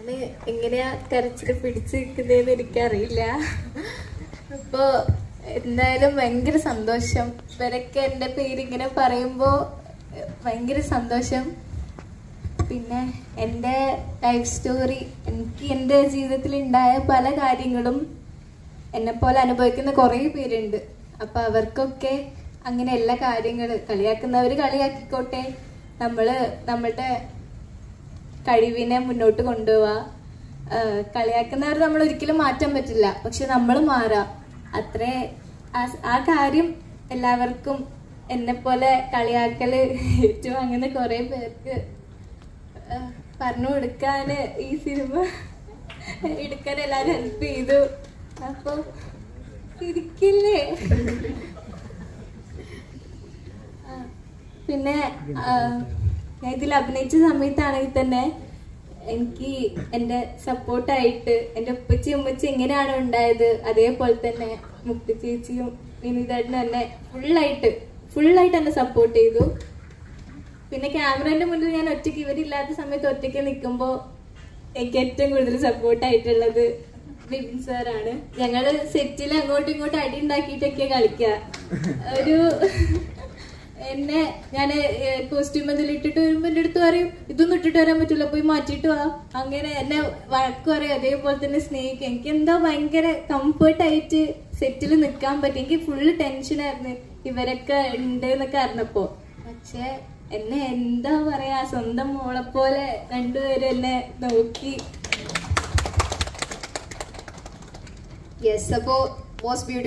ഞാന് എങ്ങനെയാ കരച്ചിൽ പിടിച്ചു നിൽക്കുന്നതെന്ന് എനിക്കറിയില്ല അപ്പോ എന്തായാലും ഭയങ്കര സന്തോഷം ഇവരൊക്കെ എൻ്റെ പേര് ഇങ്ങനെ പറയുമ്പോ എഹ്, ഭയങ്കര സന്തോഷം പിന്നെ എൻ്റെ ലൈഫ് സ്റ്റോറി എനിക്ക് എൻ്റെ ജീവിതത്തിൽ ഉണ്ടായ പല കാര്യങ്ങളും എന്നെ പോലെ അനുഭവിക്കുന്ന കുറേ പേരുണ്ട് അപ്പൊ അവർക്കൊക്കെ അങ്ങനെ എല്ലാ കാര്യങ്ങൾ കളിയാക്കുന്നവർ കളിയാക്കിക്കോട്ടെ നമ്മള് നമ്മളുടെ കഴിവിനെ മുന്നോട്ട് കൊണ്ടുപോവാ ആഹ് കളിയാക്കുന്നവർ നമ്മൾ ഒരിക്കലും മാറ്റാൻ പറ്റില്ല പക്ഷെ നമ്മൾ മാറാം അത്രേ ആ- ആ കാര്യം എല്ലാവർക്കും എന്നെ പോലെ കളിയാക്കല് ഏറ്റുവാങ്ങുന്ന കുറെ പേർക്ക് ആഹ് പറഞ്ഞു കൊടുക്കാന് ഈ സിനിമ എടുക്കാൻ എല്ലാരും ഹെൽപ്പ് ചെയ്തു അപ്പൊ ഇരിക്കില്ലേ ആ, പിന്നെ ആ, ഞാൻ ഇതിൽ അഭിനയിച്ച സമയത്താണെങ്കിൽ തന്നെ എനിക്ക് എന്റെ സപ്പോർട്ടായിട്ട് എന്റെ ഉപ്പച്ചി ഉമ്മച്ചി എങ്ങനെയാണോ ഉണ്ടായത് അതേപോലെ തന്നെ മുക്തി ചേച്ചിയും വിനീതേട്ടനും എന്നെ ഫുള്ളായിട്ട് ഫുള്ളായിട്ട് എന്നെ സപ്പോർട്ട് ചെയ്തു പിന്നെ ക്യാമറന്റെ മുന്നിൽ ഞാൻ ഒറ്റയ്ക്ക് ഇവരില്ലാത്ത സമയത്ത് ഒറ്റയ്ക്ക് നിൽക്കുമ്പോൾ എനിക്ക് ഏറ്റവും കൂടുതൽ സപ്പോർട്ട് ആയിട്ടുള്ളത് ബിപിൻ സാറാണ് ഞങ്ങള് സെറ്റിൽ അങ്ങോട്ടും ഇങ്ങോട്ടും അടി ഉണ്ടാക്കിയിട്ടൊക്കെ കളിക്കുക ഒരു എന്നെ ഞാൻ കോസ്റ്റ്യൂം എന്തെങ്കിലും ഇട്ടിട്ട് വരുമ്പോ എന്റെ അടുത്ത് പറയും ഇതൊന്നും ഇട്ടിട്ട് വരാൻ പറ്റില്ല പോയി മാറ്റിയിട്ട് വാ അങ്ങനെ എന്നെ വഴക്ക് പറയും അതേപോലെ തന്നെ സ്നേഹിക്കും എനിക്ക് എന്തോ ഭയങ്കര കംഫർട്ട് ആയിട്ട് സെറ്റിൽ നിൽക്കാൻ പറ്റും എനിക്ക് ഫുള്ള് ടെൻഷനായിരുന്നു ഇവരൊക്കെ ഉണ്ട് എന്നൊക്കെ അറിഞ്ഞപ്പോ പക്ഷെ എന്നെ എന്താ പറയാ സ്വന്തം മോളെ പോലെ രണ്ടുപേരും എന്നെ നോക്കി യെസ് അപ്പോ മോസ്റ്റ് ബ്യൂട്ടി